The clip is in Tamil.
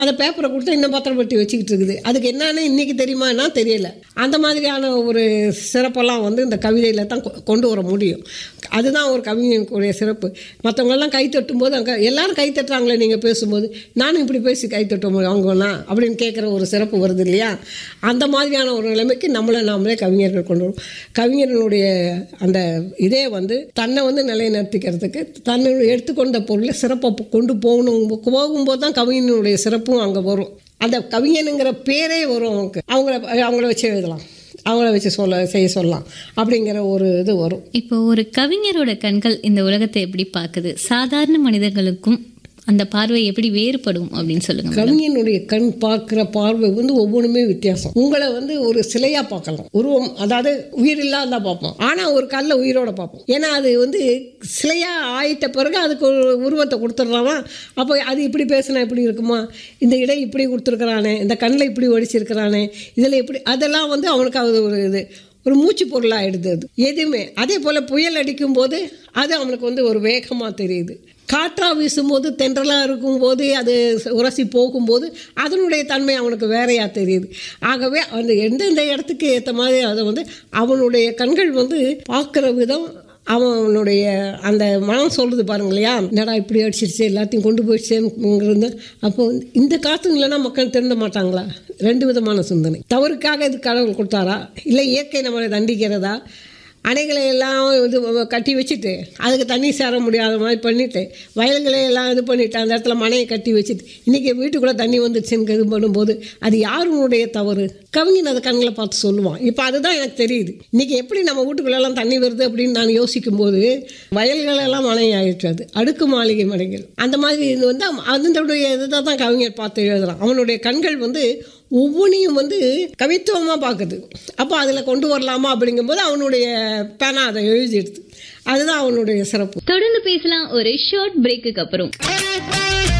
அந்த பேப்பரை கொடுத்து இன்னும் பத்திரப்படுத்தி வச்சுக்கிட்டு இருக்குது அதுக்கு என்னன்னு இன்னைக்கு தெரியுமான்னா தெரியல அந்த மாதிரியான ஒரு சிறப்பெல்லாம் வந்து இந்த கவிதையில் தான் கொ- கொண்டு வர முடியும் அதுதான் ஒரு கவிஞனுக்குரிய சிறப்பு மற்றவங்கெல்லாம் கை தட்டும் போது அங்கே எல்லாரும் கை தட்டுறாங்களே நீங்கள் பேசும்போது நானும் இப்படி பேசி கை தட்ட வாங்குவேனா அப்படின்னு கேட்குற ஒரு சிறப்பு வருது இல்லையா அந்த மாதிரியான ஒரு நிலைமைக்கு நம்மளை நாமளே கவிஞர்கள் கொண்டு வரும் கவிஞர்களுடைய அந்த இதே வந்து தன்னை வந்து நிலைநிறுத்திக்கிறதுக்கு தன்னை எடுத்துக்கொண்ட பொருளை சிறப்பாக கொண்டு போகணும் போகும்போது தான் கவிஞனுடைய சிறப்பும் அங்கே வரும் அந்த கவிஞனுங்கிற பேரே வரும் அவங்களுக்கு அவங்கள அவங்கள வச்சு எழுதலாம் அவங்கள வச்சு சொல்ல செய்ய சொல்லலாம் அப்படிங்கிற ஒரு இது வரும் இப்போ ஒரு கவிஞரோட கண்கள் இந்த உலகத்தை எப்படி பார்க்குது சாதாரண மனிதர்களுக்கும் அந்த பார்வை எப்படி வேறுபடும் அப்படின்னு சொல்லுங்க கவிஞனுடைய கண் பார்க்குற பார்வை வந்து ஒவ்வொன்றுமே வித்தியாசம் உங்களை வந்து ஒரு சிலையாக பார்க்கலாம் உருவம் அதாவது உயிர் இல்லாத பார்ப்போம் ஆனால் ஒரு கல்லை உயிரோட பார்ப்போம் ஏன்னா அது வந்து சிலையாக ஆயிட்ட பிறகு அதுக்கு ஒரு உருவத்தை கொடுத்துட்றாமா அப்போ அது இப்படி பேசினா இப்படி இருக்குமா இந்த இடை இப்படி கொடுத்துருக்குறானே இந்த கண்ணில் இப்படி ஒடிச்சிருக்கிறானே இதில் இப்படி அதெல்லாம் வந்து அவனுக்கு அது ஒரு இது ஒரு மூச்சு பொருளாகிடுது அது எதுவுமே அதே போல் புயல் அடிக்கும்போது அது அவனுக்கு வந்து ஒரு வேகமாக தெரியுது காற்றா வீசும்போது தென்றலாக இருக்கும்போது அது உரசி போகும்போது அதனுடைய தன்மை அவனுக்கு வேறையாக தெரியுது ஆகவே அந்த எந்தெந்த இடத்துக்கு ஏற்ற மாதிரி அதை வந்து அவனுடைய கண்கள் வந்து பார்க்குற விதம் அவனுடைய அந்த மனம் சொல்லுது பாருங்க இல்லையா என்னடா இப்படி அடிச்சிருச்சு எல்லாத்தையும் கொண்டு போயிடுச்சேங்கிறது அப்போ வந்து இந்த காற்று இல்லைன்னா மக்கள் திருந்த மாட்டாங்களா ரெண்டு விதமான சிந்தனை தவறுக்காக இது கடவுள் கொடுத்தாரா இல்லை இயற்கை நம்மளை தண்டிக்கிறதா அணைகளை எல்லாம் இது கட்டி வச்சுட்டு அதுக்கு தண்ணி சேர முடியாத மாதிரி பண்ணிட்டு வயல்களை எல்லாம் இது பண்ணிட்டு அந்த இடத்துல மனையை கட்டி வச்சுட்டு இன்றைக்கி வீட்டுக்குள்ளே தண்ணி வந்துருச்சுன்னு இது பண்ணும்போது அது யாருடைய தவறு கவிஞன் அதை கண்களை பார்த்து சொல்லுவான் இப்போ அதுதான் எனக்கு தெரியுது இன்றைக்கி எப்படி நம்ம வீட்டுக்குள்ளெல்லாம் தண்ணி வருது அப்படின்னு நான் யோசிக்கும்போது வயல்களெல்லாம் மனை ஆயிடுச்சு அது அடுக்கு மாளிகை மனைகள் அந்த மாதிரி இது வந்து அவன் அதனுடைய இதை தான் கவிஞர் பார்த்து எழுதுறான் அவனுடைய கண்கள் வந்து ஒவ்வொன்றையும் வந்து கவித்துவமாக பார்க்குது அப்போ அதில் கொண்டு வரலாமா அப்படிங்கும்போது அவனுடைய பேனா அதை எழுதிடுது அதுதான் அவனுடைய சிறப்பு தொடர்ந்து பேசலாம் ஒரு ஷார்ட் பிரேக்குக்கு அப்புறம்